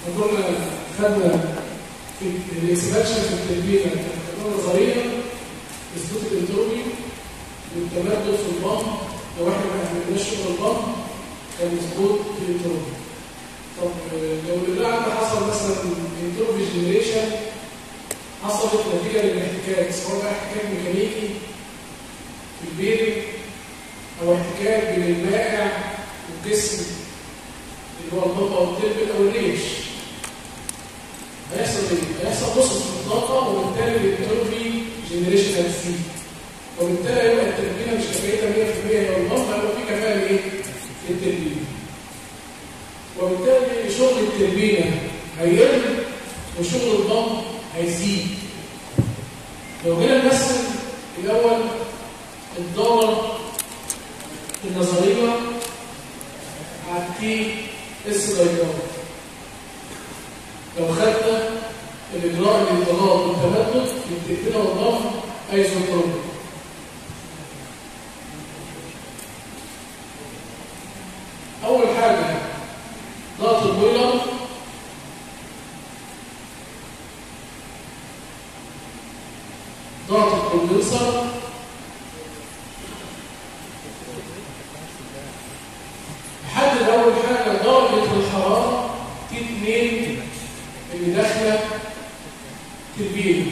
كنا خدنا في الاكسبانشن في التربيه كانت نظريه اثبات الانتروبي والتمدد في البطن لو احنا ما عملناش شغل البطن كان مظبوط في الانتروبي طب لو اللي عندنا حصل مثلا انتروبي جنريشن حصلت نتيجه للاحتكاك سواء بقى احتكاك ميكانيكي في البيرنج او احتكاك بين المائع والجسم اللي هو الضغط او التربل او الريش هيحصل ايه؟ هيحصل نصف في الطاقه وبالتالي الانتروبي جنريشن هتزيد وبالتالي هيبقى التربينه مش كفايتها 100% هي الضغط هيبقى في كفاءه لايه؟ للتربينه وبالتالي شغل التربينه هيقل وشغل الضغط هيزيد لو جينا نمثل الاول الدوره النظريه على التي اس دايجرام لو خدنا الاجراء الانضغاط والتمدد للتكتينه والضغط ايزوتروبيك اول حاجه ضغط البويلر ضغط الكوندنسر نحدد اول حاجه درجه الحراره تي 2 اللي داخله تربيه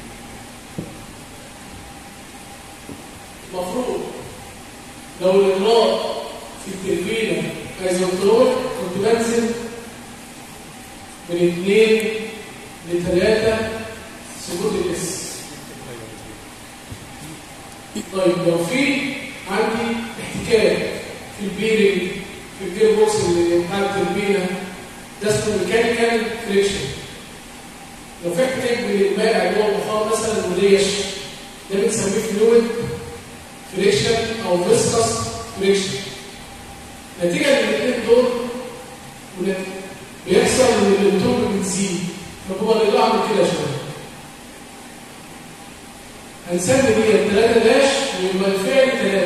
المفروض لو الاجراء في التربينه ايزوترول كنت بنزل من 2 ل 3 سكوت الاس طيب لو في عندي احتكاك في البيرنج في الجير بوكس اللي بتاع التربينه ده اسمه ميكانيكال فريكشن لو في احتكاك بين المائع اللي هو البخار مثلا والريش ده بنسميه فلويد فريكشن او فيسكس فريكشن نتيجه للاثنين دول بيحصل ان الانتوب بتزيد فهو اللي بعمل كده شويه هنسمي دي 3 داش ويبقى الفعل 3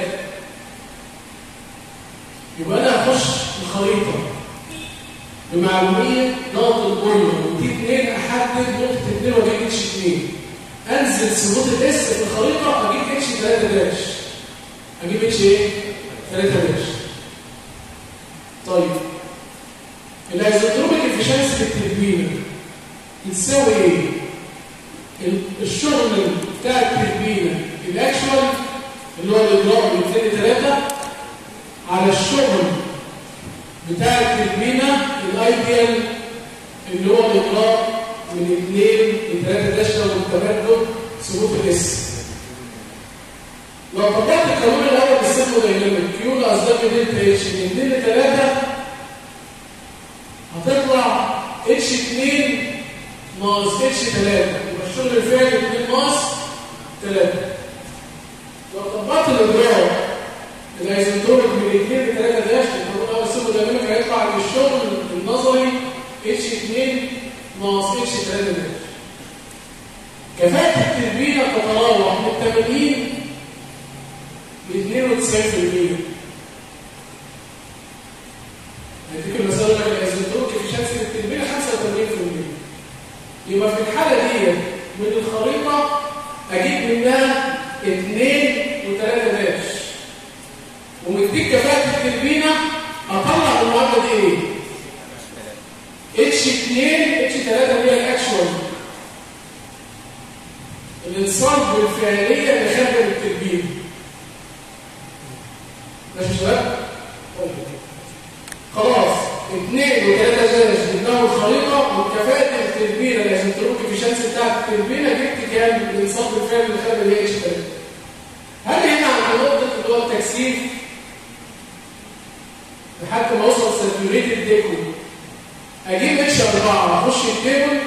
يبقى انا هخش الخريطه بمعلوميه ضغط البويلر ودي 2 احدد نقطه 2 واجيب اتش 2 انزل سلوط الاس في الخريطه اجيب اتش 3 داش اجيب اتش ايه 3 داش طيب الايزوتروبيك افشنسي في التربينه بتساوي ايه الشغل بتاع التربينه الاكشوال اللي هو الاجراء من 2 ل 3 على الشغل بتاع التربينه الايديال اللي هو الاجراء من 2 ل 3 داشه والتمدد سلوك الاس لو طبقت القانون الاول بالسيمبل دايناميك كيو لاسباب دلتا اتش من 2 ل 3 هتطلع اتش 2 ناقص اتش 3 يبقى الشغل الفعلي 2 ناقص 3 لو طبقت الاجراء الايزوتروبيك من 2 ل 3 داش القانون الاول السيمبل دايناميك هيطلع ان الشغل النظري اتش 2 ناقص اتش 3 داش كفاءة التربية تتراوح من 80 ل 92% هديك المسألة لك الأزيتوك في شمس التربية 85% يبقى في الحالة دي من الخريطة أجيب منها 2 و3 داش ومديك كفاءة التربينة أطلع المعادلة دي إيه؟ اتش 2 اتش 3 اللي هي الأكشوال الانصاف بالفعالية اللي خارجة من التربية ماشي يا شباب؟ خلاص اثنين وثلاثة جاز جبناهم الخريطة والكفاءة التربينة اللي عشان تروك في شمس بتاعت التربينة جبت كام الانصاف بالفعل اللي خارجة اللي هي اتش 3 هل هنا عند نقطة اللي هو التكثيف لحد ما اوصل ساتوريتد ديكو اجيب اتش 4 اخش التيبل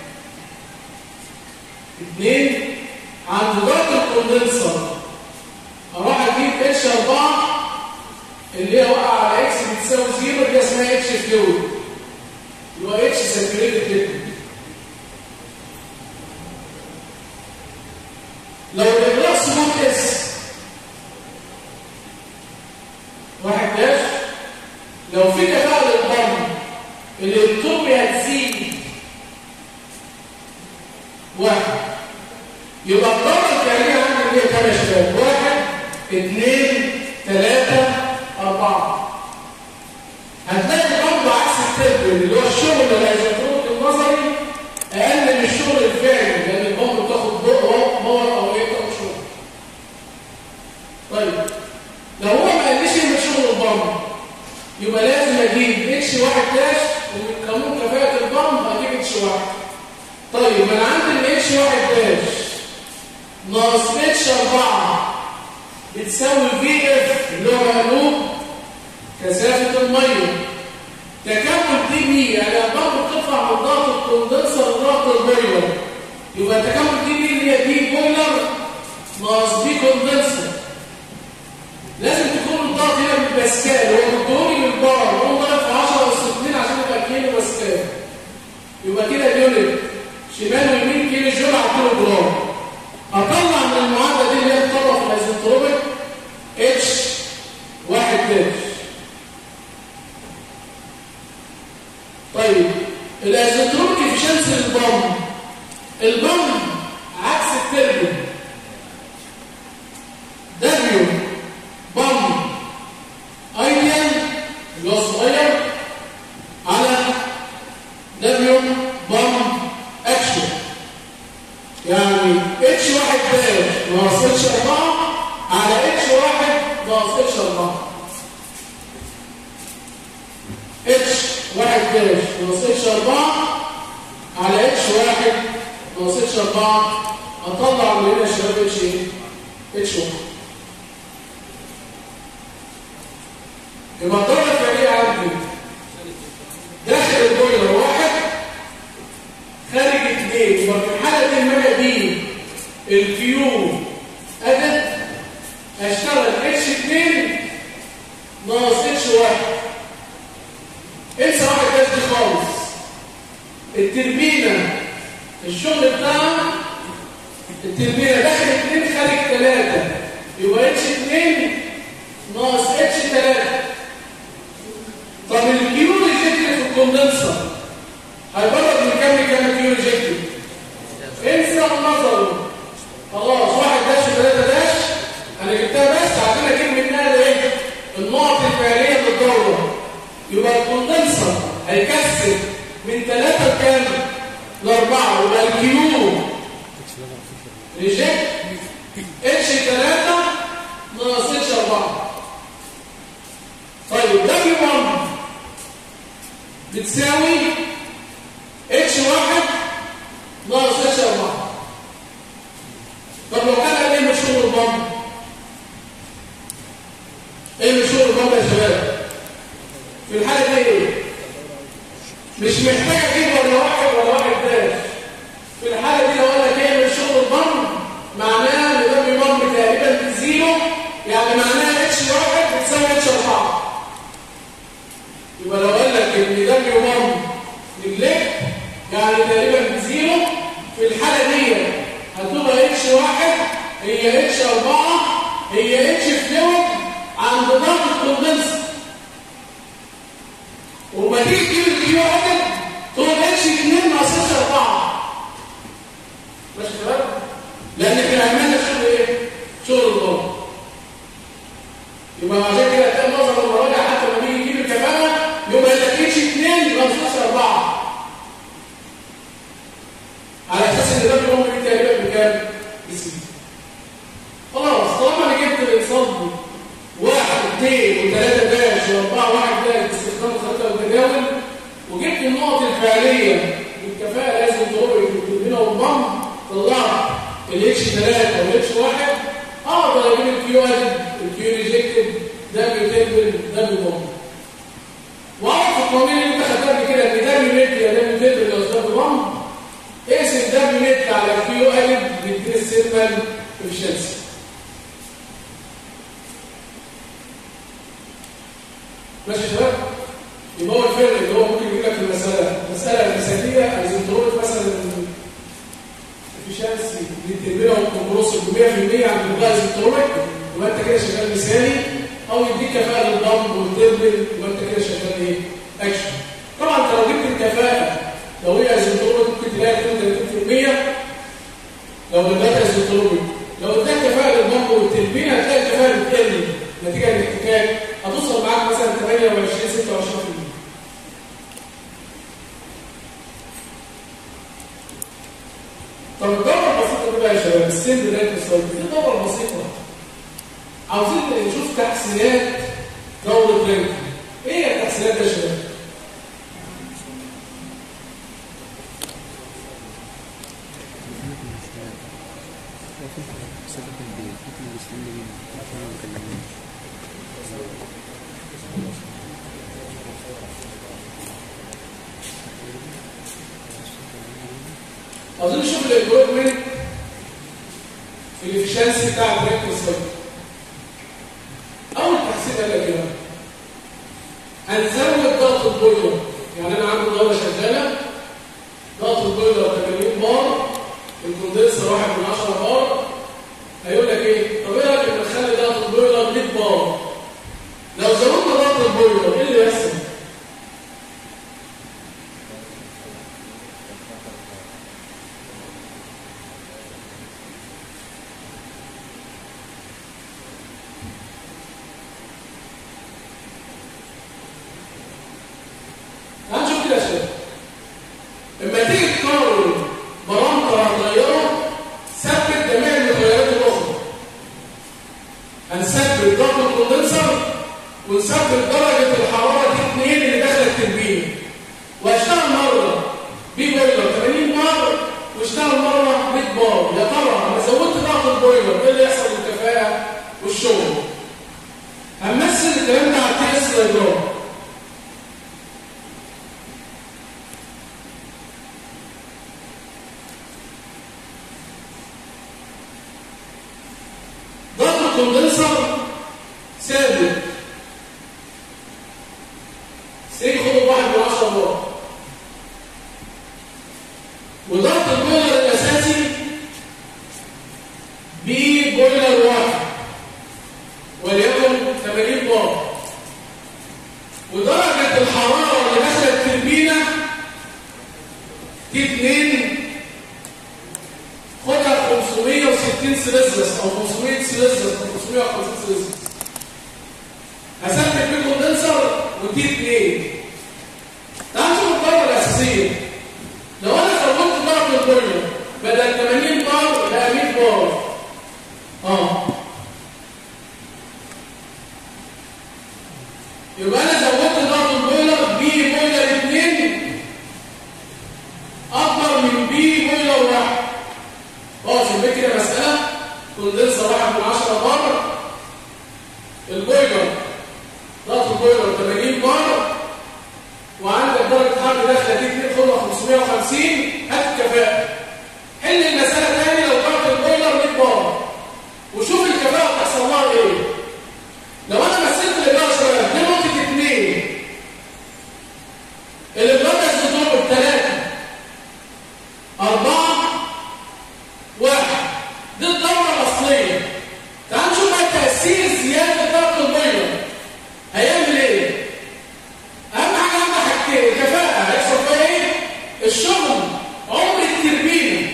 اثنين عند درجة الكوندنسر اروح اجيب اتش 4 اللي هي واقعه على اكس بتساوي زيرو اللي اسمها اتش فلويد اللي هو اتش ساتوريتد ليكويد لو الاجراء سموك اس واحد داش لو في كفاءه للضم اللي الانتروبي هتزيد واحد يبقى الضربه الفعليه عندي اللي هي كام يا شباب واحد اثنين ثلاثه اربعه هتلاقي برضه عكس التربل اللي هو الشغل اللي هيزودوه النظري اقل من الشغل الفعلي لان البمب بتاخد ضوء باور او ايه بتاخد شغل طيب لو هو ما قاليش ان شغل البمب يبقى لازم اجيب اتش واحد داش ومن قانون كفاءه البمب اجيب اتش واحد طيب انا عندي الاتش واحد داش ناقص اتش 4 بتساوي في اف اللي هو مقلوب كثافه الميه تكامل دي بي يعني البمب بتطلع من ضغط الكوندنسر لضغط البويلر يبقى تكامل دي بي اللي هي دي بويلر ناقص دي كوندنسر لازم تكون الضغط هنا بالباسكال هو مدوني بالبار هو ضغط في 10 اس 2 عشان يبقى كيلو باسكال يبقى كده اليونت شمال ويمين كيلو جول على كيلو جرام اطلع من المعادله دي اللي هي بتطلع في الايزنتروبيك اتش واحد داش طيب الايزنتروبيك افشنسي للبامب البامب عكس التربو دبليو بامب ايديال اللي هو صغير على دبليو بامب اكشن يعني اتش واحد داش ناقص اتش 4 على اتش واحد ناقص اتش 4 اتش واحد داش ناقص اتش 4 على اتش واحد ناقص اتش 4 اطلع من هنا يا شباب اتش ايه؟ اتش واحد يبقى الضربه الفعليه عندي داخل البويلر واحد خارج اثنين يبقى في الحاله دي لما دي الكيو ادت اشتغل اتش 2 ناقص اتش 1 انسى واحد بس دي خالص التربينه الشغل بتاعها التربينه داخل 2 خارج 3 يبقى اتش 2 ناقص اتش 3 طب الكيو ريجكتد في الكوندنسر هيبرد من كام لكام كيو ريجكتد انسى النظر خلاص واحد داش وثلاثة داش انا جبتها بس عشان اجيب منها ايه النقط الفعليه للدوره يبقى الكوندنسر هيكسب من ثلاثة لكام لأربعة يبقى الكيو ريجكت اتش 3 ناقص اتش 4 طيب دبليو 1 بتساوي اتش 1 ناقص اتش 4 طب لو كان قال ايه مشهور البامب ايه مشهور البامب يا شباب في الحاله دي ايه مش محتاج اجيب ولا واحد ولا واحد داش في الحاله دي لو قال لك ايه مشهور البامب معناها ان دبليو 1 تقريبا بزيرو يعني معناها اتش 1 بتساوي اتش 4 يبقى لو قال لك ان دبليو 1 نجلكت يعني تقريبا بزيرو في الحالة دي هتبقى اتش واحد هي اتش اربعة هي اتش فلويد عند ضغط الكوندنسر وما تيجي تجيب الكيو عدد تقول اتش 2 ناقص اتش 4 ماشي يا شباب؟ لان احنا عملنا شغل ايه؟ شغل الضغط يبقى عشان كده هتلاقي معظم المراجع حتى لما بيجي يجيب الكفاءة يبقى لك اتش 2 ناقص اتش 4 على اساس ان ده بيقوم بيه تقريبا بكام؟ بسيط خلاص طالما انا جبت الاقتصاد واحد اثنين وثلاثه داش واربعه واحد داش باستخدام الخريطه والتجاول وجبت النقط الفعليه بالكفاءه لازم تروح هنا والضم طلعت الاتش 3 والاتش 1 اقدر اجيب الكيو ادد الكيو ريجكتد ده بيتبل ده بيضم واعرف القوانين اللي انت خدتها قبل كده ان ده بيمت يا ده بيتبل يا استاذ ضم اقسم ده بنت على كيو الف بيديني السيرمال افشنسي ماشي يا شباب يبقى هو الفرق اللي هو ممكن يجيب لك في المساله مساله مثاليه ايزنتروبيك مثلا افشنسي للتربيه والكمبروس ب 100% عند البقاء ايزنتروبيك يبقى انت كده شغال مثالي او يديك كفاءه للضم والتربل يبقى انت كده شغال ايه اكشن طبعا انت لو جبت لو هي ايزوتروبيك ممكن تلاقي 32% لو بدات ايزوتروبيك لو اداك كفاءه للبامب والتلبين هتلاقي الكفاءه بتقل نتيجه الاحتكاك هتوصل معاك مثلا 28 26% طب الدوره البسيطه دي بقى يا شباب السن ده الصوت دي دوره بسيطه عاوزين نشوف تحسينات دوره رينك ايه هي التحسينات يا شباب عاوزين نشوف الامبروفمنت في الافشنسي بتاع البريك والسيرك اول تحسين قال لك ايه هنزود ضغط البويلر يعني انا عندي ضغط شغاله ضغط البويلر 80 بار الكوندنسر 1 من 10 بار هيقول لك ايه طب ايه رايك نخلي ضغط البويلر 100 بار لو زودنا ضغط البويلر ايه اللي يحصل هنشوف كده يا شباب لما تيجي تقارن برامتر هتغيره ثبت جميع المتغيرات الاخرى هنثبت ضغط الكوندنسر ونثبت درجه الحراره دي 2 اللي داخله التربينه واشتغل مره بي بويلر 80 بار واشتغل مره 100 بار يا ترى انا زودت ضغط البويلر ايه اللي يحصل للكفاءه والشغل هنمثل الكلام ده على التي اس دايجرام ضغط الكوندنسر ثابت سي خدوا واحد من عشرة بار وضغط البويلر الأساسي بي بويلر واحد وليكن 80 بار ودرجة الحرارة اللي داخلة التربينة تي 2 خدها 560 سلسلس او 500 سلسلس او 550 سلسلس هثبت بيه كوندنسر ودي 2 تعال نشوف الدرجه الاساسيه لو انا زودت ضغط البويلر بدل 80 بار بقى 100 بار اه يبقى انا زودت ضغط البويلر بي بويلر 2 اكبر من بي بويلر 1 خلاص يبقى كده مسألة كوندنسر واحد من 10 بار البويلر ضغط البويلر 80 بار وعندك درجة حرارة داخلة دي 2 خدها 550 هات الكفاءة حل المسألة تاني لو ضغط البويلر 100 بار وشوف الكفاءة بتحصل لها ايه لو انا مثلت الإدارة شوية دي نقطة 2 الإدارة الزيتون بثلاثة أربعة واحد دي الدورة الأصلية تعال نشوف بقى تأثير زيادة ضغط البيضة هيعمل ايه؟ أهم حاجة عندنا حاجتين الكفاءة هيحصل فيها ايه؟ الشغل عمر التربينة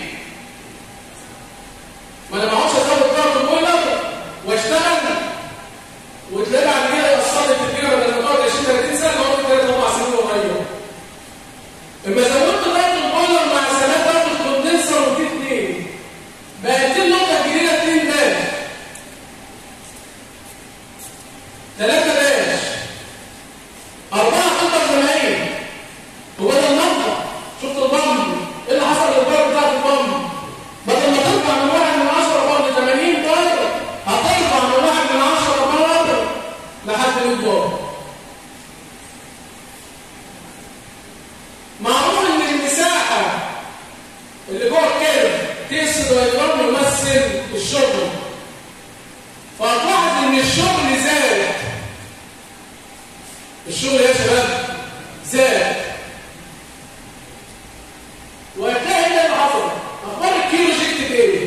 ما أنا ما اقعدش أزود ضغط البيضة وأشتغل وتلاقي بعد كده يأثر لي التربينة بدل ما تقعد 20 30 سنة أقعد 3 4 سنين وأغير اما زودت ضغط البيضة مع ثبات ضغط الكوندنسر ودي اتنين بقت دي النقطة الجديدة 2 باش 3 باش 4 تقدر زمايل وبدل نقطة شفت البامب ايه اللي حصل للبار بتاعت البامب بدل ما ترفع من واحد من 10 بار ل 80 بار هترفع من واحد من 10 بار لحد 100 بار معروف ان المساحة اللي جوه الكيرف تقصد ويضرب يمثل الشغل فهتلاحظ ان الشغل زاد الشغل يا شباب زاد وهتلاقي ايه اللي حصل اخبار الكيلو جكت ايه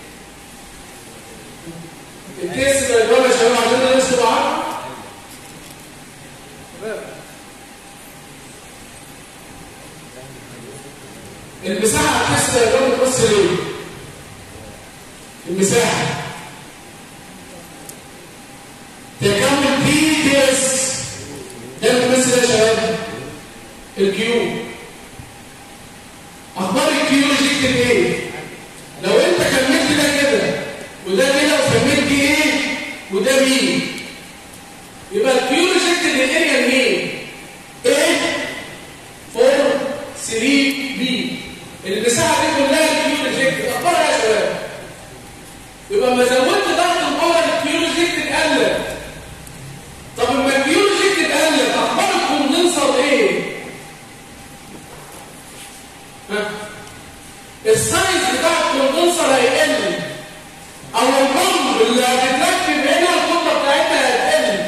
التيس ده يضرب يا شباب عشان ننسى بعض شباب المساحة هتحس يا جماعة بص ليه؟ المساحة تكمل بي دي اس ده بتمثل يا شباب الكيو اخبار الكيو ريجكتد ايه لو انت كملت ده كده وده كده وكملت ايه وده بي يبقى الكيو ريجكتد الاريا مين ايه 4 3 بي المساحه دي كلها الكيو ريجكتد اخبارها يا شباب يبقى ما زودت ضغط الباور الكيو ريجكتد قلت طب لما الكيو ريجكتد قلت اخبار الكوندنسر ايه ها السايز بتاع الكوندنسر هيقل او البمب اللي هتتركب هنا القطه بتاعتها هتقل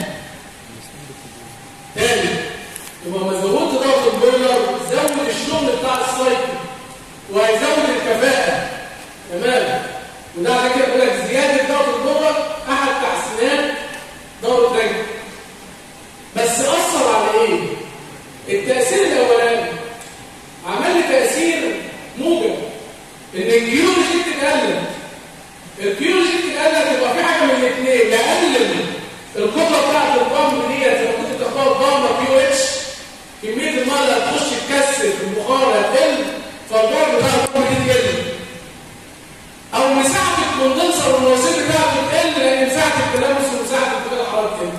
تاني يبقى ما زودت ضغط البويلر زود الشغل بتاع السايكل وهيزود الكفاءه تمام وده عشان كده بقول لك زياده ضغط البويلر احد تحسينات دورة الرجل بس اثر على ايه التاثير الاولاني عمل لي تاثير موجب ان الكيو جيت قلت الكيو جيت قلت يبقى في حاجه من الاثنين يا قلل القدره بتاعت البامب ديت لو كنت تختار بامب كيو اتش كميه الميه اللي هتخش تكثف البخار هتقل فالضرب بتاع البامب دي تقل او مساحه الكوندنسر والوسيط بتاعته تقل لان مساحه التلامس ومساحه انتقال الحراره تقل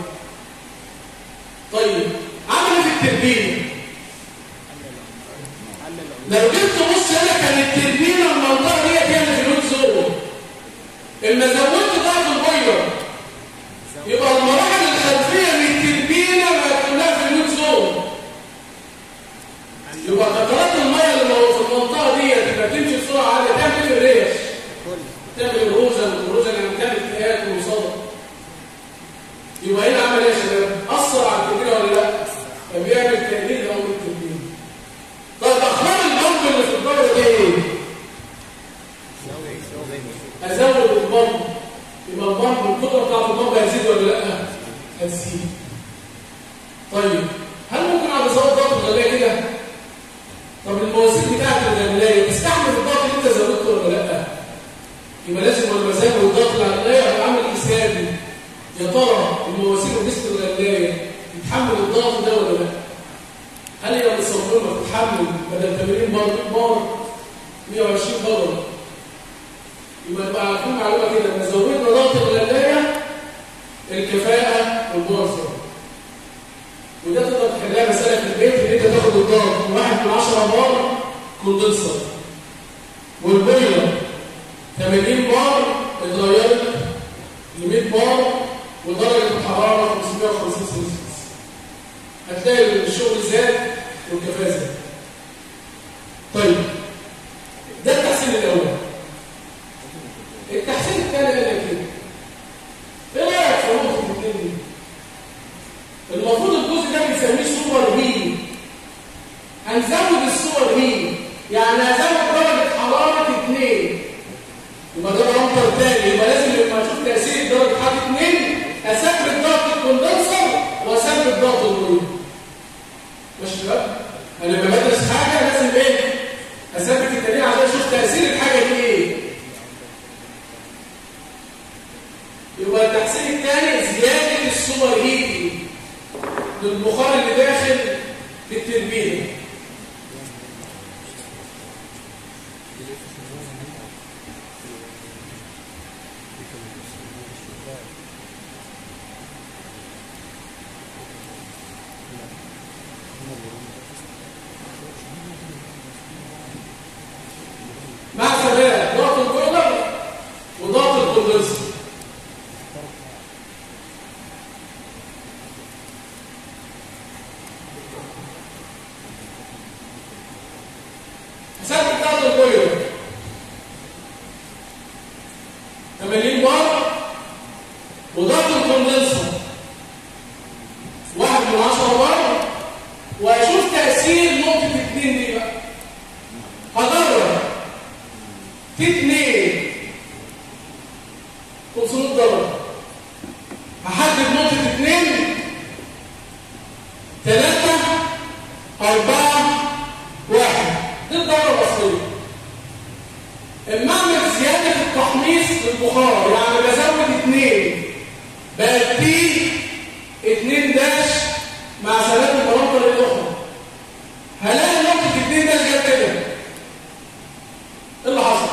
طيب عمل في التربيه لو جبت بص هنا كان التربينه المنطقه دي هي اللي في الويت زون اما زودت ضغط البويلر يبقى المراحل الخلفيه من التربينه بقت كلها في الويت زون يبقى قطرات الميه اللي في المنطقه دي تبقى تمشي بسرعه عاليه تعمل الريش تعمل الروزن والروزن يعني تعمل اكتئاب ومصابه يبقى هنا عمل ايه يا شباب؟ اثر على التربينه ولا لا؟ كان بيعمل تقليل لامر التربينه طيب اخبار البمب اللي في الدوره دي ايه؟ ازود البمب يبقى البمب القدره بتاعت البمب هتزيد ولا لا؟ هتزيد طيب هل ممكن اعمل ازود ضغط الغلايه كده؟ طب المواسير بتاعت الغلايه تستحمل الضغط اللي انت زودته ولا لا؟ يبقى لازم لما ازود الضغط اللي على الغلايه ابقى عامل حسابي يا ترى المواسير وجسم الغلايه يتحمل الضغط ده ولا لا؟ هل هي مصممه تتحمل بدل 80 بار بار 120 بار يبقى يبقى عارفين معلومه كده ان زودنا ضغط الغلايه الكفاءه والبورصه وده تقدر تحلها مساله في البيت ان انت تاخد الضغط من 1 من 10 بار كوندنسر والبويلر 80 بار اتغيرت ل 100 بار ودرجه الحراره 550 سلسيوس هتلاقي الشغل زاد والكفاءه زاد طيب ده التحسين الاول التحسين الثاني قال لك ايه ايه رايك في نقطه الاثنين دي المفروض الجزء ده بنسميه سوبر هيل هنزود السوبر هيل يعني هزود درجه حراره 2 يبقى ده بامبر تاني يبقى لازم لما اشوف تاثير درجه حراره 2 اثبت ضغط الكوندنسر واثبت ضغط البويلر ماشي يا شباب انا لما بدرس حاجه لازم ايه اثبت التانية عشان اشوف تاثير الحاجه دي ايه يبقى التحسين الثاني زياده السوبر هيتنج للبخار اللي داخل التربينه مع ثبات ضغط البويلر وضغط الكوندنسر ثبت ضغط البويلر 80 بار وضغط الكوندنسر واحد من 10 بار واشوف تاثير نقطه 2 دي بقى هجرب في اثنين 500 دولار هحدد نقطة اثنين ثلاثة أربعة واحد دي الدورة الأصلية البخار يعني بزود اتنين بقت تي اتنين داش مع ثلاث المناطق الاخرى هلاقي نقطة اتنين داش جت كده ايه اللي حصل؟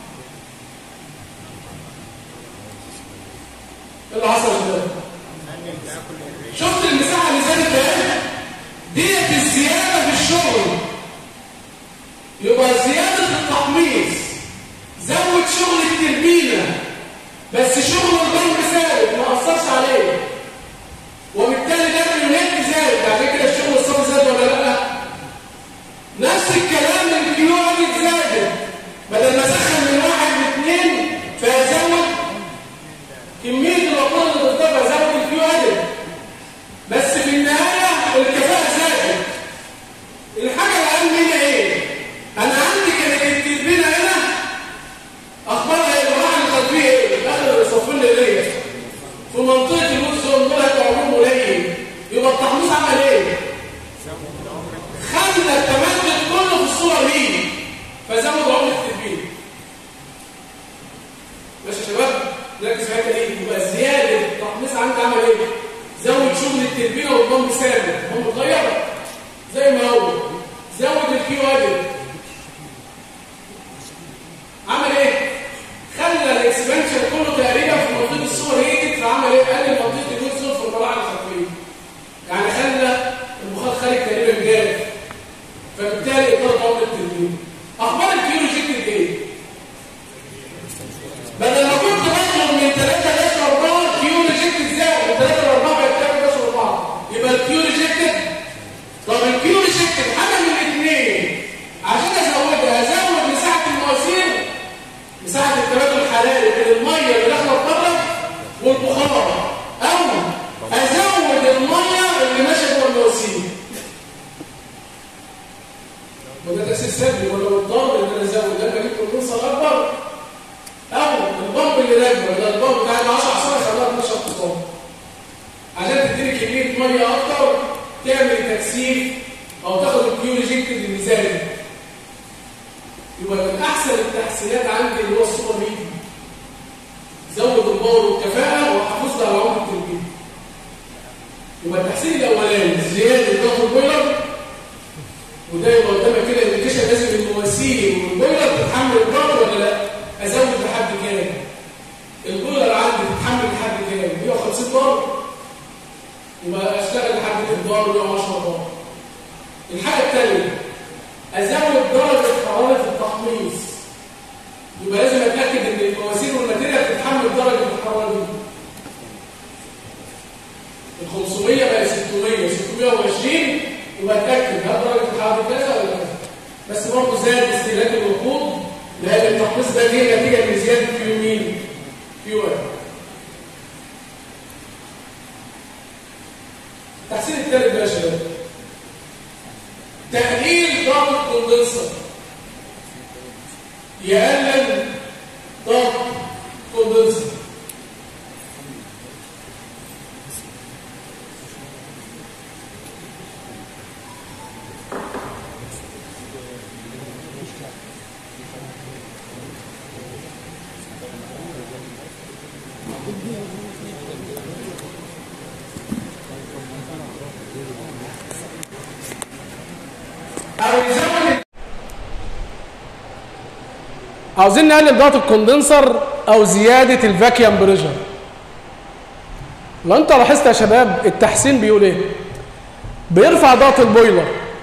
ايه اللي حصل ده؟ شفت المساحة اللي زادت ده؟ ديت الزيادة في الشغل يبقى زيادة التحميص زود شغل التربينة بس شغل البنك ثابت ما أثرش عليه وبالتالي ده اليونات زاد بعد كده الشغل الصبي زاد ولا لا؟ نفس الكلام الكيو ادت زادت بدل ما اسخن من واحد لاثنين فازود كمية الوقود اللي بتضيفها ازود الكيو ادت بس في النهاية الكفاءة زادت الحاجة الأهم هنا إيه؟ أنا عندي كانت التربينة هنا أخبارها إيه؟ الواحد التطبيق إيه؟ داخل الصفين ليا في منطقة الوزن دول هيبقى عمرهم قليل يبقى التحميص عمل إيه؟ خلى التمدد كله في الصورة دي فزود عمر التربية ماشي يا شباب؟ نركز في الحتة دي يبقى زيادة التحميص عندي عمل إيه؟ زود شغل التربية والضم ثابت هم متغيرة زي ما هو زود الكيو ادد عمل ايه خلى الاكسبانشن كله تقريبا في منطقه الصور هيجت فعمل ايه قلل منطقه الجزء في المراحل الخلفيه يعني خلى البخار خارج تقريبا جاف فبالتالي اطار عمر التربيه اخبار الكيو ريجكتد ايه بدل ما كنت بطلب من 3 ل 4 كيو ريجكتد زائد من 3 ل 4 بقت 3 ل 4 يبقى الكيو ريجكتد طب الكيو ريجكتد حاجه من الاثنين عشان ازودها ازود مساحه المواسير مساحه التبادل الحراري بين الميه اللي داخله بره والبخار او ازود الميه اللي ماشيه جوه المواسير وده تاثير سلبي ولو الضرب اللي انا ازود ده بجيب كونسر اكبر او البمب اللي راكبه ده البمب بتاع 10 عصاره خلاها 12 قطار عشان تديني كميه ميه اكتر تعمل تكثيف او تاخد الكيو ريجكتد الميزاني يبقى من احسن التحسينات عندي اللي هو السوبر ميدي زود الباور والكفاءه وحافظ على عمر التربيه يبقى التحسين الاولاني زياده ضغط البويلر وده يبقى قدامك كده انديكيشن لازم المواسير والبويلر تتحمل الضغط ولا لا ازود لحد كام البويلر عندي تتحمل لحد كام 150 بار يبقى اشتغل لحد الدار 110 بار الحاجه الثانيه ازود درجه حراره التحميص يبقى لازم اتاكد ان المواسير والماتيريال تتحمل درجه الحراره دي ال 500 بقى 600 620 يبقى اتاكد هل درجه الحراره دي كذا ولا كذا بس برضه زاد استهلاك الوقود لان التحميص ده جه نتيجه لزياده كيو مين؟ كيو واحد التحسين الثالث بقى يا شباب تقليل ضغط الكوندنسر يقلل ضغط الكوندنسر او يزود عاوزين نقلل ضغط الكوندنسر او زياده الفاكيوم بريشر لو انت لاحظت يا شباب التحسين بيقول ايه بيرفع ضغط البويلر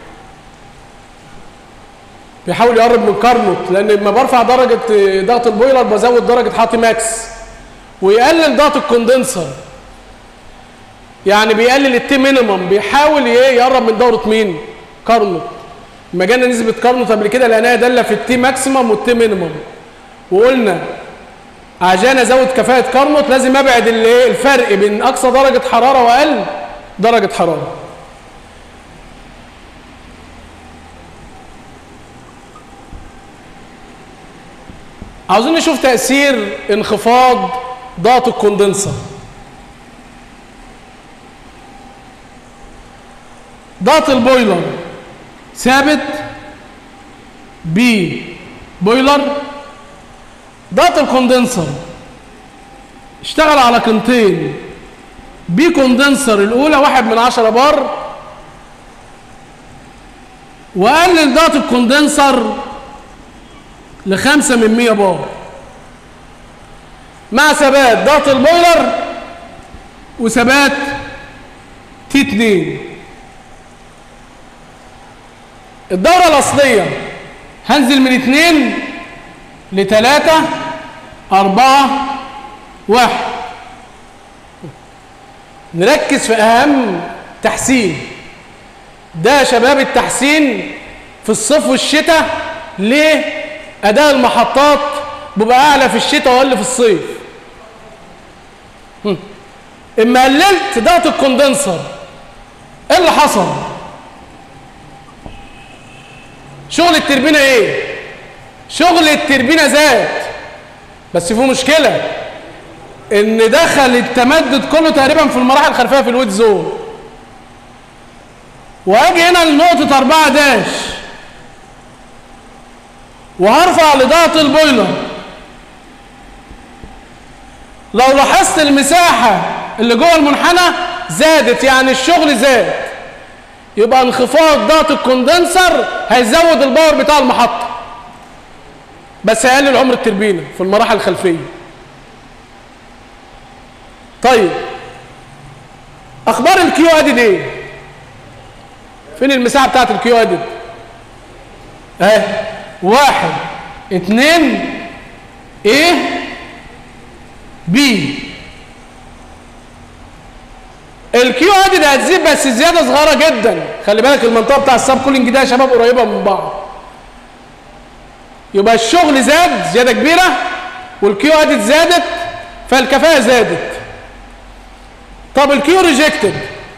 بيحاول يقرب من كارنوت لان لما برفع درجه ضغط البويلر بزود درجه حاطي ماكس ويقلل ضغط الكوندنسر يعني بيقلل التي مينيمم بيحاول ايه يقرب من دوره مين كارنوت لما جانا نسبه كارنوت قبل كده لقيناها داله في التي ماكسيمم والتي مينيمم وقلنا عشان ازود كفاءه كارنوت لازم ابعد الايه الفرق بين اقصى درجه حراره واقل درجه حراره عاوزين نشوف تاثير انخفاض ضغط الكوندنسر ضغط البويلر ثابت ب بويلر ضغط الكوندنسر اشتغل على قيمتين بي كوندنسر الاولى واحد من عشرة بار وقلل ضغط الكوندنسر لخمسة من مية بار مع ثبات ضغط البويلر وثبات تي 2 الدورة الأصلية هنزل من اتنين لتلاتة أربعة واحد نركز في أهم تحسين ده يا شباب التحسين في الصيف والشتاء ليه أداء المحطات بيبقى أعلى في الشتاء وأقل في الصيف هم. اما قللت ضغط الكوندنسر ايه اللي حصل شغل التربينه ايه شغل التربينه زاد بس في مشكله ان دخل التمدد كله تقريبا في المراحل الخلفيه في الويت زون واجي هنا لنقطه 4 داش وهرفع لضغط البويلر لو لاحظت المساحه اللي جوه المنحنى زادت يعني الشغل زاد يبقى انخفاض ضغط الكوندنسر هيزود الباور بتاع المحطة بس هيقلل عمر التربينة في المراحل الخلفية طيب اخبار الكيو ادد ايه فين المساحة بتاعت الكيو ادد اهي واحد اتنين ايه بي الكيو ادد هتزيد بس زياده صغيره جدا خلي بالك المنطقه بتاع السب كولينج ده يا شباب قريبه من بعض يبقى الشغل زاد زياده كبيره والكيو ادد زادت فالكفاءه زادت طب الكيو ريجكتد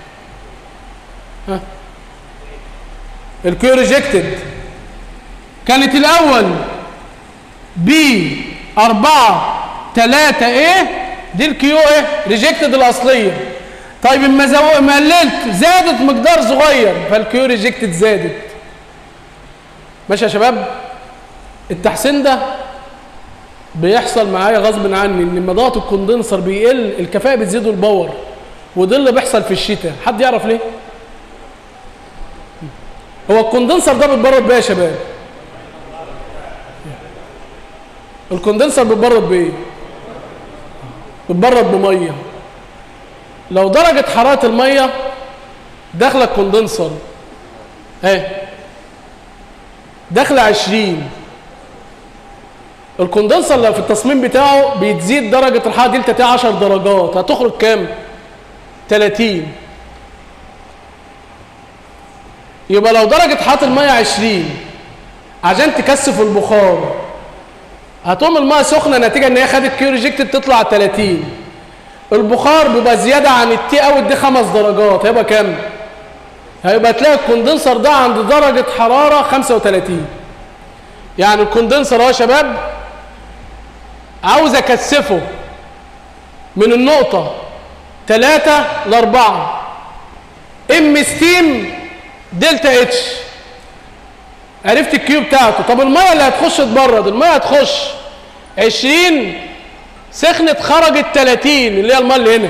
الكيو ريجكتد كانت الاول بي أربعة تلاتة ايه دي الكيو ايه ريجكتد الاصليه طيب اما زو... اما قللت زادت مقدار صغير فالكيو ريجكتد زادت ماشي يا شباب التحسين ده بيحصل معايا غصب عني ان لما ضغط الكوندنسر بيقل الكفاءه بتزيد والباور وده اللي بيحصل في الشتاء حد يعرف ليه هو الكوندنسر ده بيتبرد بايه يا شباب الكوندنسر بيتبرد بايه بيتبرد بميه لو درجة حرارة المية داخلة الكوندنسر اهي داخلة 20 الكوندنسر لو في التصميم بتاعه بيتزيد درجة الحرارة دلتا تي 10 درجات هتخرج كام؟ 30 يبقى لو درجة حرارة المية 20 عشان تكثف البخار هتقوم المية سخنة نتيجة ان هي خدت كيو ريجكتد تطلع 30 البخار بيبقى زيادة عن التي اوت دي خمس درجات هيبقى كام؟ هيبقى تلاقي الكوندنسر ده عند درجة حرارة 35 يعني الكوندنسر اهو يا شباب عاوز اكثفه من النقطة 3 ل 4 ام ستيم دلتا اتش عرفت الكيو بتاعته طب الميه اللي هتخش تبرد الميه هتخش 20 سخنت خرجت 30 اللي هي الميه اللي هنا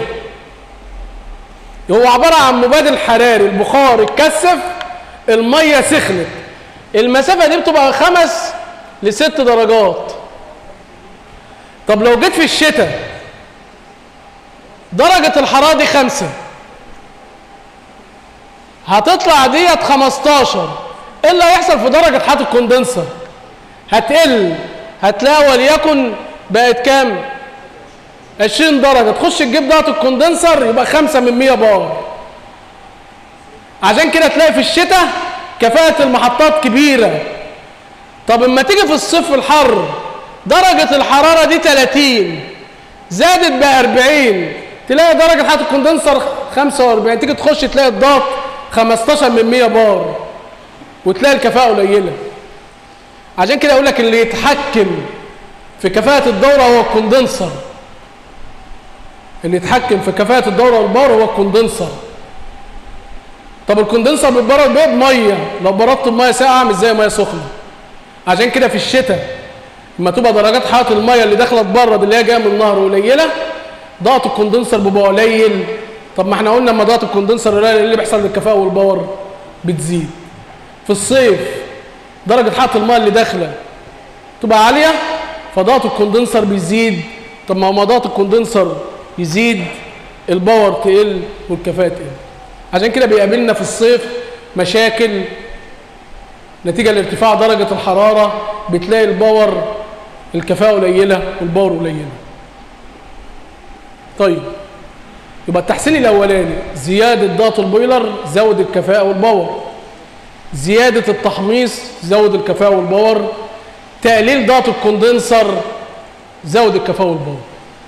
هو عباره عن مبادل حراري البخار اتكثف الميه سخنت المسافه دي بتبقى خمس لست درجات طب لو جيت في الشتاء درجة الحرارة دي خمسة هتطلع ديت 15 ايه اللي هيحصل في درجة حرارة الكوندنسر هتقل هتلاقي وليكن بقت كام 20 درجة تخش تجيب ضغط الكوندنسر يبقى 5 من 100 بار عشان كده تلاقي في الشتاء كفاءة المحطات كبيرة طب اما تيجي في الصيف الحر درجة الحرارة دي 30 زادت ب 40 تلاقي درجة حرارة الكوندنسر 45 تيجي تخش تلاقي الضغط 15 من 100 بار وتلاقي الكفاءة قليلة عشان كده اقول لك اللي يتحكم في كفاءة الدورة هو الكوندنسر اللي يتحكم في كفاءة الدورة والبار هو الكوندنسر طب الكوندنسر بيتبرد بايه بميه لو بردت الميه ساقعه مش زي ميه سخنه عشان كده في الشتاء لما تبقى درجات حراره الميه اللي داخله تبرد اللي هي جايه من النهر قليله ضغط الكوندنسر بيبقى قليل طب ما احنا قلنا لما ضغط الكوندنسر قليل ايه اللي بيحصل للكفاءه والباور بتزيد في الصيف درجه حراره الماء اللي داخله تبقى عاليه فضغط الكوندنسر بيزيد طب ما هو ما ضغط الكوندنسر يزيد الباور تقل والكفاءه تقل عشان كده بيقابلنا في الصيف مشاكل نتيجه لارتفاع درجه الحراره بتلاقي الباور الكفاءه قليله والباور قليله طيب يبقى التحسين الاولاني زياده ضغط البويلر زود الكفاءه والباور زياده التحميص زود الكفاءه والباور تقليل ضغط الكوندنسر زود الكفاءه والباور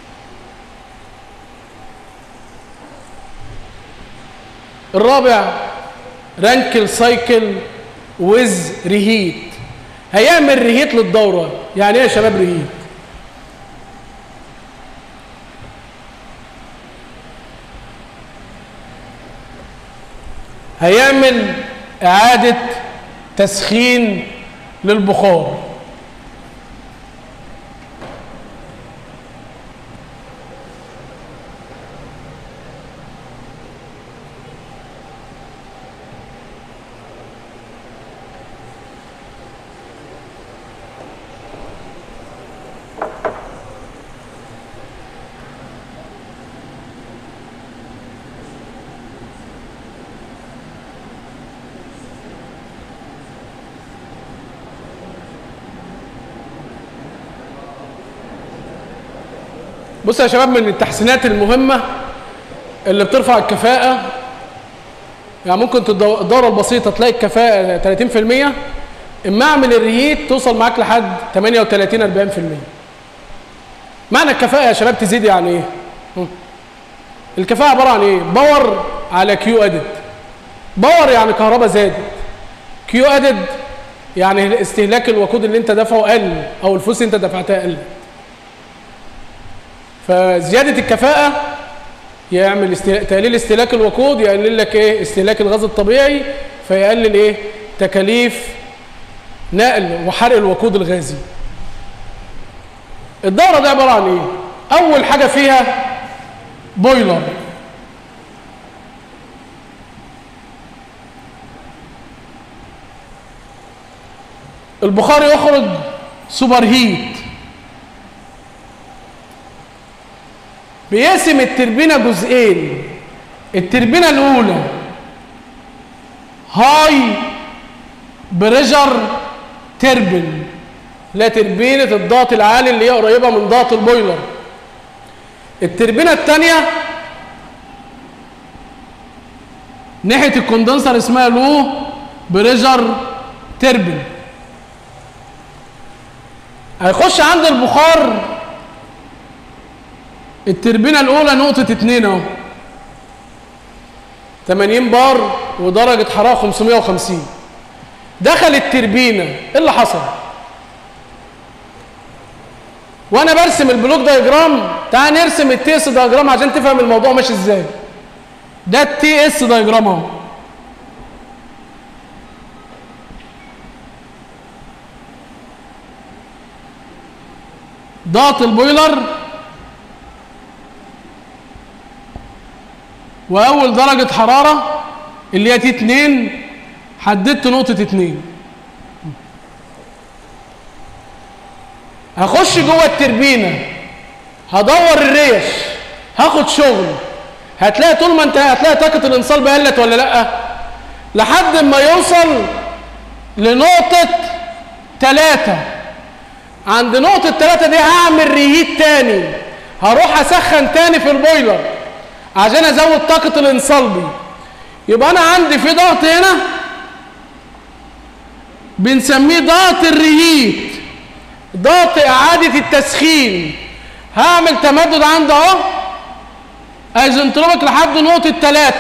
الرابع رانكل سايكل ويز ريهيت هيعمل ريهيت للدوره يعني ايه يا شباب ريهيت هيعمل اعاده تسخين للبخار بصوا يا شباب من التحسينات المهمة اللي بترفع الكفاءة يعني ممكن تدو- الدورة البسيطة تلاقي الكفاءة 30% اما اعمل الريهيت توصل معاك لحد 38 40% معنى الكفاءة يا شباب تزيد يعني ايه؟ م. الكفاءة عبارة عن ايه؟ باور على كيو ادد باور يعني كهرباء زادت كيو ادد يعني استهلاك الوقود اللي انت دافعه قل او الفلوس اللي انت دفعتها قلت فزياده الكفاءه يعمل استهلاك تقليل استهلاك الوقود يقلل لك ايه استهلاك الغاز الطبيعي فيقلل ايه تكاليف نقل وحرق الوقود الغازي الدوره دي عباره عن ايه اول حاجه فيها بويلر البخار يخرج سوبر هيت بيقسم التربينه جزئين التربينه الاولى هاي بريجر تربن لا تربينه الضغط العالي اللي هي قريبه من ضغط البويلر التربينه الثانيه ناحيه الكوندنسر اسمها لو بريجر تربن هيخش عند البخار التربينه الاولى نقطه اتنين اهو 80 بار ودرجه حراره 550 دخل التربينه ايه اللي حصل وانا برسم البلوك دايجرام تعال نرسم التي اس دايجرام عشان تفهم الموضوع ماشي ازاي ده التي اس دايجرام اهو ضغط البويلر واول درجه حراره اللي هي تي 2 حددت نقطه 2 هخش جوه التربينه هدور الريش هاخد شغل هتلاقي طول ما انت هتلاقي طاقه الانصال قلت ولا لا لحد ما يوصل لنقطه 3 عند نقطه 3 دي هعمل ريهيت تاني هروح اسخن تاني في البويلر عشان ازود طاقه الانصلبي يبقى انا عندي في ضغط هنا بنسميه ضغط الريهيت ضغط اعاده التسخين هعمل تمدد عند اهو ايزنتروبيك لحد نقطه 3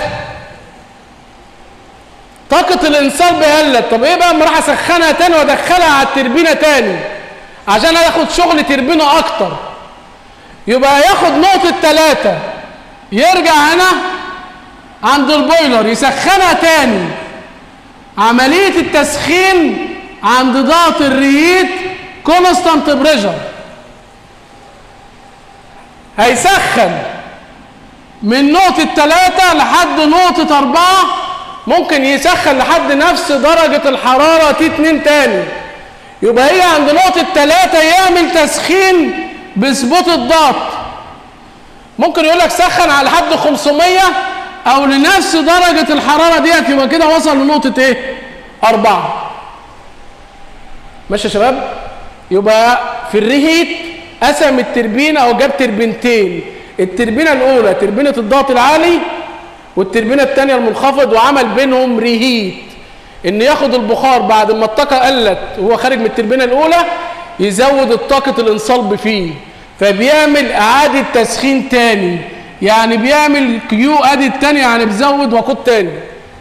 طاقة الانصال قلت طب ايه بقى اما راح اسخنها تاني وادخلها على التربينة تاني عشان اخد شغل تربينة اكتر يبقى ياخد نقطة ثلاثة يرجع هنا عند البويلر يسخنها تاني عملية التسخين عند ضغط الريهيت كونستانت بريشر هيسخن من نقطة ثلاثة لحد نقطة أربعة ممكن يسخن لحد نفس درجة الحرارة تي اتنين تاني يبقى هي عند نقطة ثلاثة يعمل تسخين بثبوت الضغط ممكن يقول لك سخن على حد 500 او لنفس درجة الحرارة ديت يبقى كده وصل لنقطة ايه؟ أربعة ماشي يا شباب؟ يبقى في الريهيت قسم التربينة او جاب تربينتين التربينة الأولى تربينة الضغط العالي والتربينة الثانية المنخفض وعمل بينهم ريهيت ان ياخد البخار بعد ما الطاقة قلت وهو خارج من التربينة الأولى يزود الطاقة الانصلب فيه فبيعمل إعادة تسخين تاني يعني بيعمل كيو ادي تاني يعني بيزود وقود تاني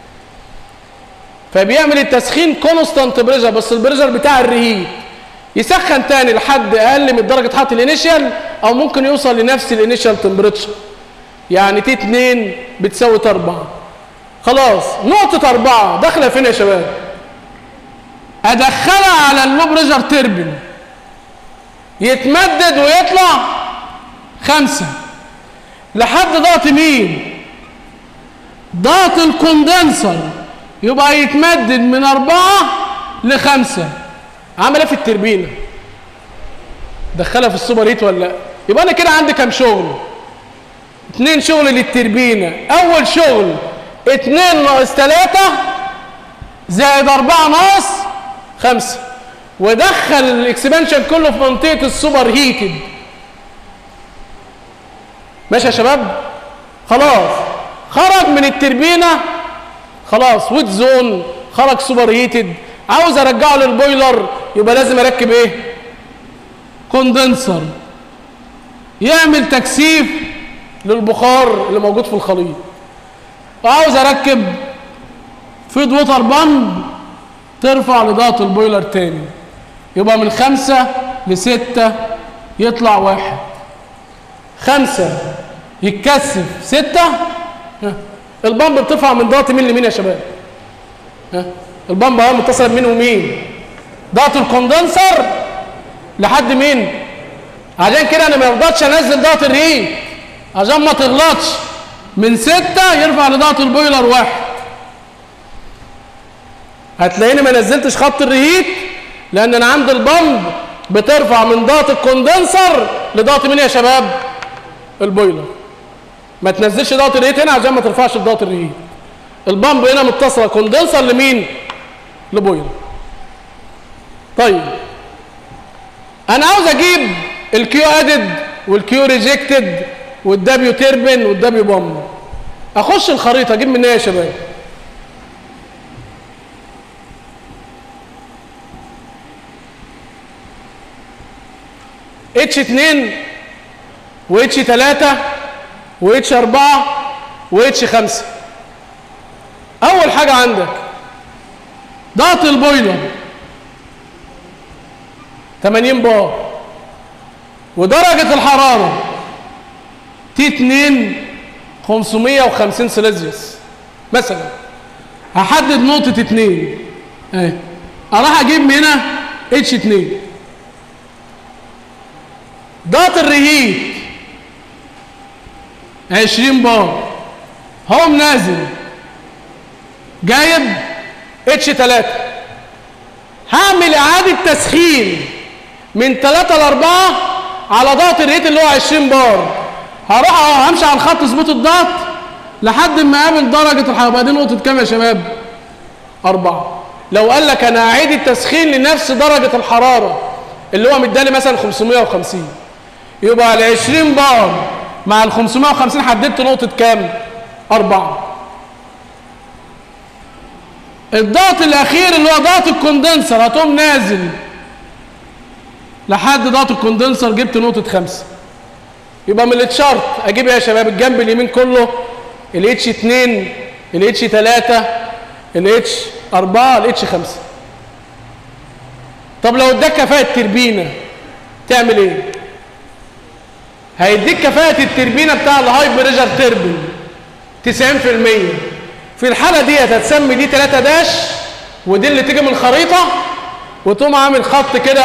فبيعمل التسخين كونستانت بريشر بس البريشر بتاع الرهيب يسخن تاني لحد اقل من درجه حراره الانيشال او ممكن يوصل لنفس الانيشال تمبريتشر يعني تي 2 بتساوي 4 خلاص نقطه 4 داخله فين يا شباب ادخلها على اللو بريشر تربن يتمدد ويطلع خمسة لحد ضغط مين ضغط الكوندنسر يبقى يتمدد من أربعة لخمسة عمل ايه في التربينة دخلها في السوبر هيت ولا لا يبقى انا كده عندي كام شغل اتنين شغل للتربينة اول شغل اتنين ناقص تلاتة زائد اربعة ناقص خمسة ودخل الاكسبانشن كله في منطقة السوبر هيتد ماشي يا شباب خلاص خرج من التربينة خلاص ويت زون خرج سوبر هيتد عاوز ارجعه للبويلر يبقى لازم اركب ايه كوندنسر يعمل تكثيف للبخار اللي موجود في الخليط وعاوز اركب فيد ووتر بامب ترفع لضغط البويلر تاني يبقى من خمسة لستة يطلع واحد خمسة يتكثف ستة ها. البامب بترفع من ضغط مين لمين يا شباب ها. البامب اهو متصله بمين ومين ضغط الكوندنسر لحد مين عشان كده انا ما يرضاش انزل ضغط الريق عشان ما تغلطش من ستة يرفع لضغط البويلر واحد هتلاقيني ما نزلتش خط الريهيت لان انا عند البامب بترفع من ضغط الكوندنسر لضغط مين يا شباب البويلر ما تنزلش ضغط الريهيت هنا عشان ما ترفعش ضغط الريهيت البامب هنا متصله كوندنسر لمين لبويلر طيب انا عاوز اجيب الكيو ادد والكيو ريجكتد والدبليو تيربن والدبليو بامب اخش الخريطه اجيب منها يا شباب اتش 2 واتش 3 واتش 4 واتش 5 اول حاجه عندك ضغط البويلر 80 بار ودرجه الحراره تي 2 550 سلسيوس مثلا هحدد نقطه 2 اهي اروح اجيب من هنا اتش 2 ضغط الرهيت 20 بار هو نازل جايب اتش 3 هعمل اعاده تسخين من 3 ل 4 على ضغط الريت اللي هو 20 بار هروح همشي على الخط اظبط الضغط لحد ما اقابل درجه الحراره دي نقطه كام يا شباب أربعة لو قال لك انا اعيد التسخين لنفس درجه الحراره اللي هو مدالي مثلا 550 يبقى ال 20 بار مع ال 550 حددت نقطة كام؟ أربعة. الضغط الأخير اللي هو ضغط الكوندنسر هتقوم نازل لحد ضغط الكوندنسر جبت نقطة خمسة. يبقى من التشارت أجيب إيه يا شباب؟ الجنب اليمين كله ال اتش 2 ال اتش 3 ال اتش 4 ال اتش 5. طب لو اداك كفاءة تربينة تعمل إيه؟ هيديك كفاءة التربينة بتاع الهاي بريشر تربين 90% في الحالة دي هتسمي دي 3 داش ودي اللي تيجي من الخريطة وتقوم عامل خط كده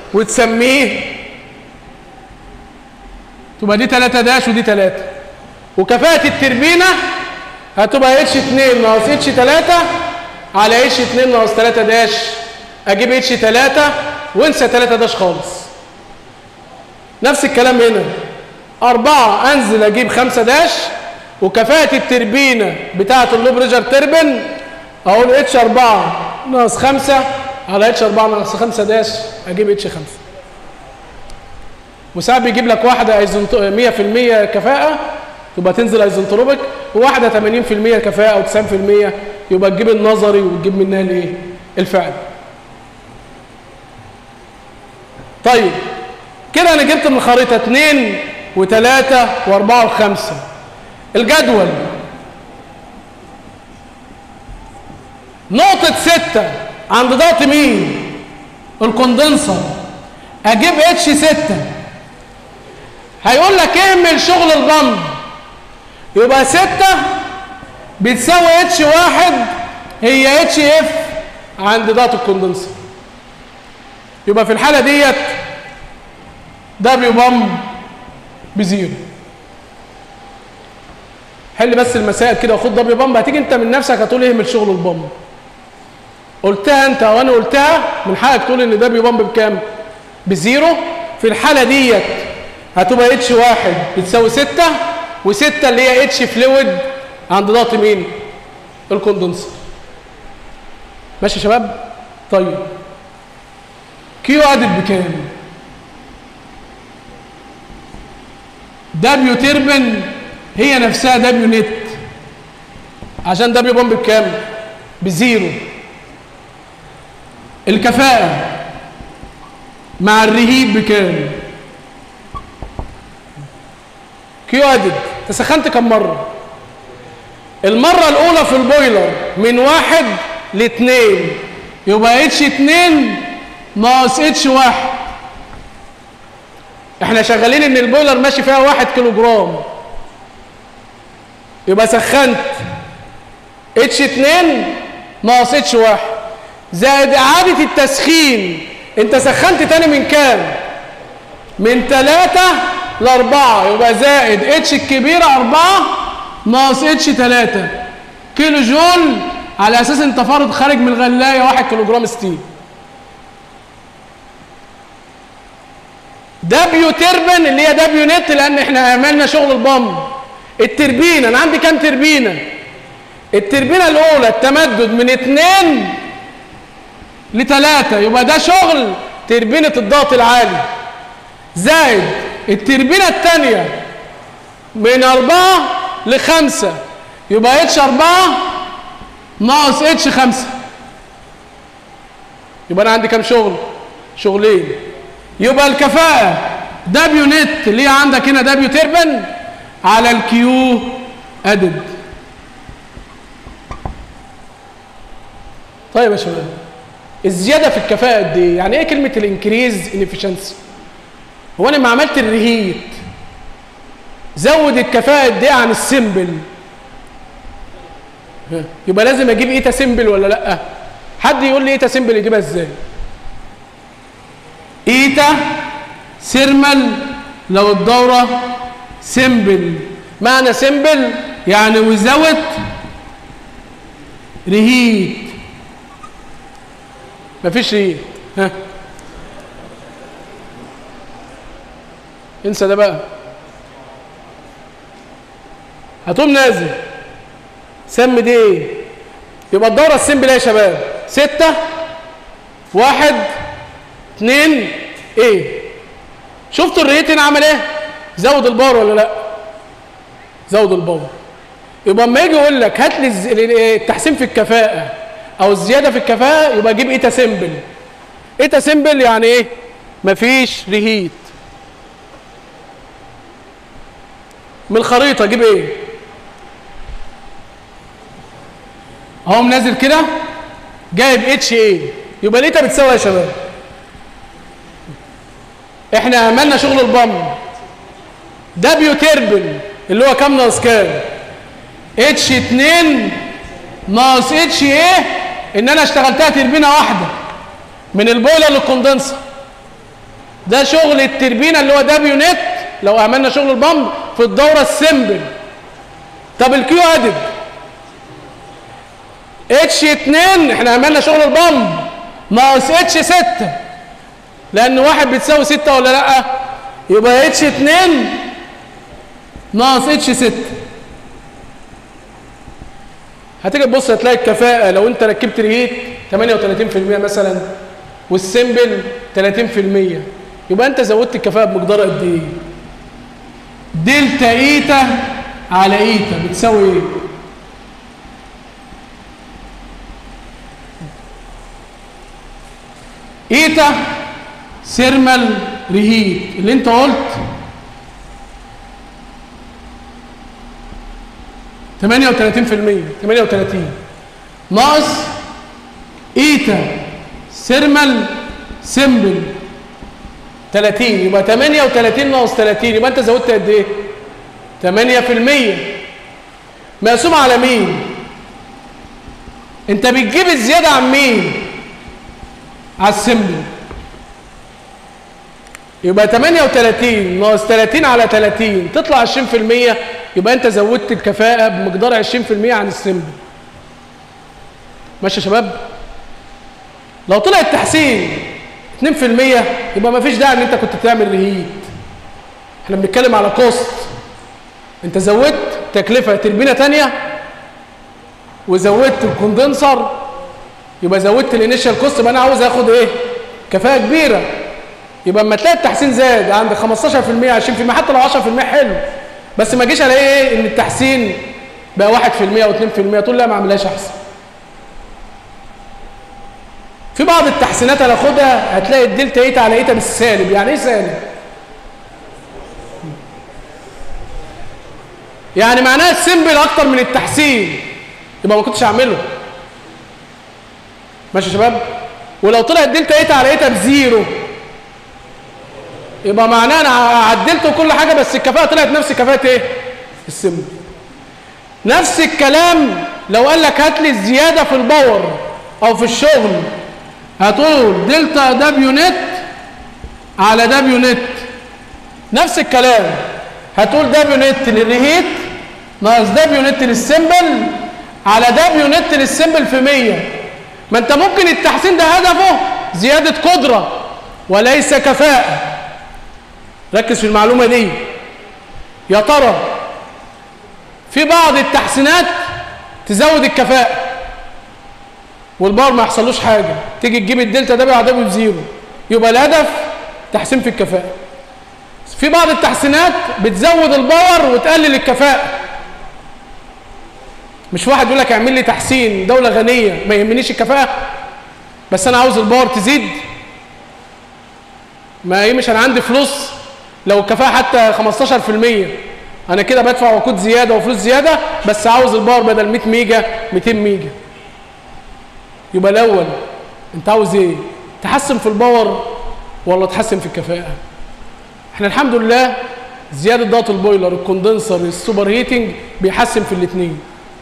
وتسميه تبقى دي 3 داش ودي 3 وكفاءة التربينة هتبقى اتش 2 ناقص اتش 3 على اتش 2 ناقص 3 داش اجيب اتش 3 وانسى 3 داش خالص نفس الكلام هنا أربعة أنزل أجيب خمسة داش وكفاءة التربينة بتاعة اللو بريشر تربن أقول اتش أربعة ناقص خمسة على اتش أربعة ناقص خمسة داش أجيب اتش خمسة وساعات بيجيب لك واحدة ايزنت 100% كفاءة تبقى تنزل ايزنتروبيك وواحدة 80% كفاءة أو 90% يبقى تجيب النظري وتجيب منها الايه؟ الفعل. طيب كده انا جبت من الخريطة 2 و3 و4 و5 الجدول نقطة 6 عند ضغط مين؟ الكوندنسر اجيب اتش 6 هيقول لك اعمل شغل البمب يبقى 6 بتساوي اتش واحد هي اتش اف عند ضغط الكوندنسر يبقى في الحالة ديت دبليو بامب بزيرو حل بس المسائل كده وخد دبليو بامب هتيجي انت من نفسك هتقول اهمل شغل البامب قلتها انت وانا قلتها من حقك تقول ان دبليو بامب بكام بزيرو في الحالة ديت هتبقى اتش واحد بتساوي ستة وستة اللي هي اتش فلويد عند ضغط مين الكوندنسر ماشي يا شباب طيب كيو عدد بكام دبليو تربن هي نفسها دبليو نت عشان دبليو بومب بكام بزيرو الكفاءة مع الرهيب بكام كيو عدد تسخنت كم مرة المرة الأولى في البويلر من واحد لاثنين يبقى اتش اتنين ناقص اتش واحد احنا شغالين ان البويلر ماشي فيها واحد كيلو جرام يبقى سخنت اتش اتنين ناقص اتش واحد زائد اعادة التسخين انت سخنت تاني من كام من تلاتة لاربعة يبقى زائد اتش الكبيرة اربعة ناقص اتش تلاتة كيلو جول على اساس انت فارض خارج من الغلاية واحد كيلو جرام ستيل دبليو تربن اللي هي دبليو نت لان احنا عملنا شغل البامب التربينه انا عندي كام تربينه التربينه الاولى التمدد من اتنين لتلاتة يبقى ده شغل تربينه الضغط العالي زائد التربينه الثانيه من أربعة لخمسة يبقى اتش أربعة ناقص اتش خمسة يبقى أنا عندي كام شغل؟ شغلين يبقى الكفاءة دبليو نت اللي هي عندك هنا دبليو تربن على الكيو ادد طيب يا شباب الزياده في الكفاءه قد ايه يعني ايه كلمه الانكريز انفشنسي هو انا ما عملت الريهيت زود الكفاءه قد ايه عن السيمبل ها، يبقى لازم اجيب ايتا سيمبل ولا لا حد يقول لي ايتا سيمبل يجيبها ازاي ايتا سيرمال لو الدورة سيمبل معنى سيمبل يعني وزاوت ريهيت مفيش ريهيت ها انسى ده بقى هتقوم نازل سم دي ايه يبقى الدورة السيمبل ايه يا شباب ستة واحد اتنين ايه شفتوا الريتين عمل ايه زود الباور ولا لا زود الباور يبقى اما يجي يقول لك هات لي الز- التحسين في الكفاءه او الزياده في الكفاءه يبقى جيب ايتا سيمبل ايتا سيمبل يعني ايه مفيش ريهيت من الخريطه جيب ايه اهو منازل كده جايب اتش ايه يبقى الايتا بتساوي يا شباب احنا عملنا شغل البامب دبليو تربل اللي هو كام ناقص كام اتش 2 ناقص اتش ايه ان انا اشتغلتها تربينه واحده من البويلر للكوندنسر ده شغل التربينه اللي هو دبليو نت لو عملنا شغل البامب في الدوره السمبل طب الكيو ادد اتش 2 احنا عملنا شغل البامب ناقص اتش 6 لان واحد بتساوي 6 ولا لا يبقى اتش 2 ناقص اتش 6 هتيجي تبص هتلاقي الكفاءة لو انت ركبت ريهيت 38% مثلا والسمبل 30% يبقى انت زودت الكفاءة بمقدار قد ايه؟ دلتا ايتا على ايتا بتساوي ايه؟ ايتا سيرمال ريهيت اللي انت قلت 38% 38 ناقص ايتا سيرمال سيمبل 30 يبقى 38 ناقص 30 يبقى انت زودت قد ايه 8% مقسوم على مين انت بتجيب الزياده عن مين على السيمبل يبقى 38 ناقص 30 على 30 تطلع 20% يبقى انت زودت الكفاءة بمقدار 20% عن السيمبل ماشي يا شباب لو طلع التحسين 2% يبقى ما فيش داعي ان انت كنت تعمل ريهيت احنا بنتكلم على كوست انت زودت تكلفة تربينة تانية وزودت الكوندنسر يبقى زودت الانيشال كوست يبقى انا عاوز اخد ايه كفاءة كبيرة يبقى اما تلاقي التحسين زاد عند 15% 20% حتى لو 10% حلو بس ما جيش الاقي ايه ان التحسين بقى 1% او 2% تقول لا ما اعملهاش احسن في بعض التحسينات انا اخدها هتلاقي الدلتا ايتا على ايتا بالسالب يعني ايه سالب يعني معناها السيمبل اكتر من التحسين يبقى ما كنتش اعمله ماشي يا شباب ولو طلع الدلتا ايتا على ايتا بزيرو يبقى معناه انا عدلت كل حاجه بس الكفاءه طلعت نفس كفاءه ايه السم نفس الكلام لو قال لك هات لي الزياده في الباور او في الشغل هتقول دلتا دبليو نت على دبليو نت نفس الكلام هتقول دبليو نت للريهيت ناقص دبليو نت للسمبل على دبليو نت للسمبل في 100 ما انت ممكن التحسين ده هدفه زياده قدره وليس كفاءه ركز في المعلومة دي يا ترى في بعض التحسينات تزود الكفاءة والبار ما يحصلوش حاجة تيجي تجيب الدلتا ده على دبليو بزيرو يبقى الهدف تحسين في الكفاءة في بعض التحسينات بتزود الباور وتقلل الكفاءة مش واحد يقول لك اعمل لي تحسين دولة غنية ما يهمنيش الكفاءة بس انا عاوز الباور تزيد ما ايه مش انا عندي فلوس لو الكفاءة حتى 15% انا كده بدفع وقود زيادة وفلوس زيادة بس عاوز الباور بدل 100 ميجا 200 ميجا يبقى الاول انت عاوز ايه تحسن في الباور ولا تحسن في الكفاءة احنا الحمد لله زيادة ضغط البويلر الكوندنسر السوبر هيتنج بيحسن في الاثنين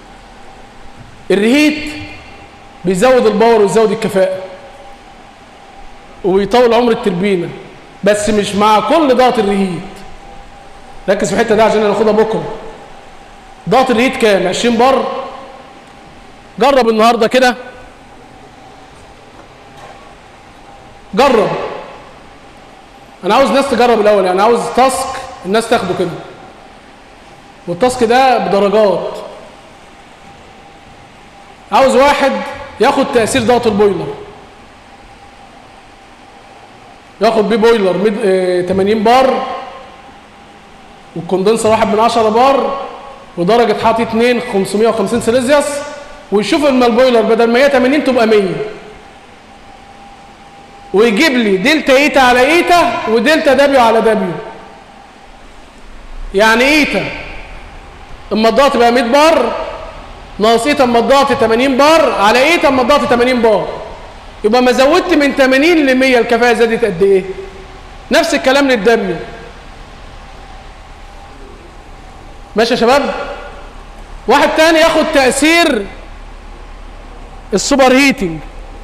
الريهيت بيزود الباور ويزود الكفاءة ويطول عمر التربينه بس مش مع كل ضغط الريهيت ركز في الحته دي عشان ناخدها بكره ضغط الريهيت كام 20 بار جرب النهارده كده جرب انا عاوز ناس تجرب الاول يعني عاوز تاسك الناس تاخده كده والتاسك ده بدرجات عاوز واحد ياخد تاثير ضغط البويلر ياخد بيه بويلر مد... اه 80 بار والكوندنسر واحد من 10 بار ودرجة حاطط 2 550 سيليزيوس ويشوف اما البويلر بدل ما هي 80 تبقى 100 ويجيب لي دلتا ايتا على ايتا ودلتا دبليو على دبليو يعني ايتا اما الضغط بقى 100 بار ناقص ايتا اما الضغط 80 بار على ايتا اما الضغط 80 بار يبقى ما زودت من 80 ل 100 الكفاءه زادت قد ايه نفس الكلام للدبليو ماشي يا شباب واحد تاني ياخد تاثير السوبر هيتنج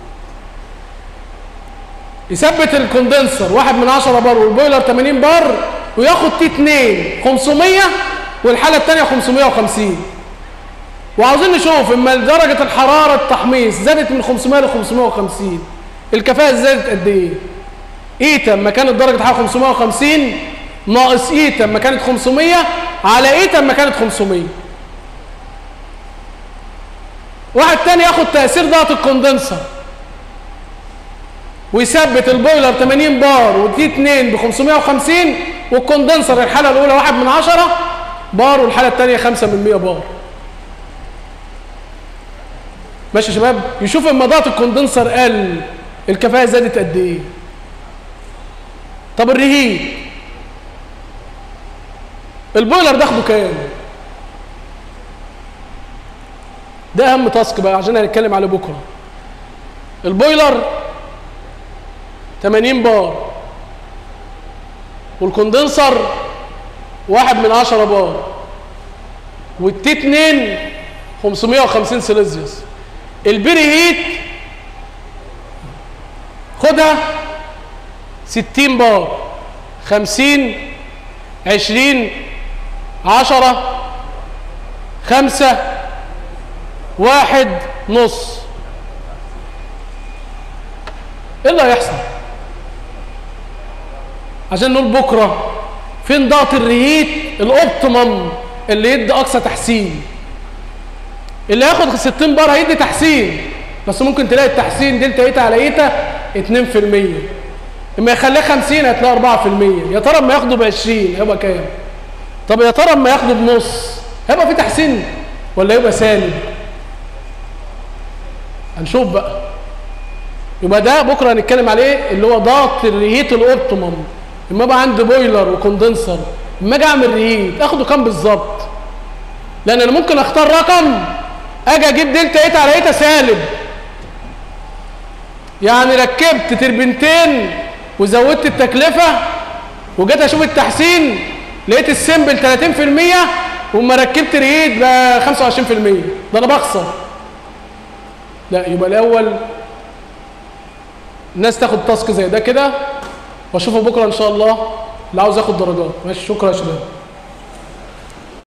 يثبت الكوندنسر واحد من 10 بار والبويلر 80 بار وياخد تي 2 500 والحاله الثانيه 550 وعاوزين نشوف اما درجه الحراره التحميص زادت من 500 ل 550 الكفاءه زادت قد ايه ايتا اما كانت درجه الحراره 550 ناقص ايتا اما كانت 500 على ايتا اما كانت 500 واحد تاني ياخد تاثير ضغط الكوندنسر ويثبت البويلر 80 بار ودي 2 ب 550 والكوندنسر الحاله الاولى 1 من 10 بار والحاله الثانيه 5 من 100 بار ماشي يا شباب يشوف اما ضغط الكوندنسر قل الكفاءه زادت قد ايه طب الرهيب البويلر داخله كام ده اهم تاسك بقى عشان هنتكلم عليه بكره البويلر 80 بار والكوندنسر واحد من عشرة بار والتي 2 550 سيليزيوس البيري هيت خدها 60 بار 50 20 10 5 واحد نص ايه اللي هيحصل عشان نقول بكره فين ضغط الريهيت الاوبتيمم اللي يدي اقصى تحسين اللي هياخد 60 بار هيدي تحسين بس ممكن تلاقي التحسين دلتا ايتا على ايتا 2% اما يخليه 50 هتلاقي 4% يا ترى اما ياخده ب 20 هيبقى كام طب يا ترى اما ياخده بنص هيبقى في تحسين ولا يبقى سالب هنشوف بقى يبقى ده بكره هنتكلم عليه اللي هو ضغط الريهيت الاوبتيمم اما بقى عندي بويلر وكوندنسر اما اجي اعمل ريهيت اخده كام بالظبط لان انا ممكن اختار رقم اجي اجيب دلتا ايتا على ايتا سالب يعني ركبت تربنتين وزودت التكلفه وجيت اشوف التحسين لقيت السمبل 30% وما ركبت ريهيت بقى 25% ده انا بخسر لا يبقى الاول الناس تاخد تاسك زي ده كده واشوفه بكره ان شاء الله اللي عاوز ياخد درجات ماشي شكرا يا شباب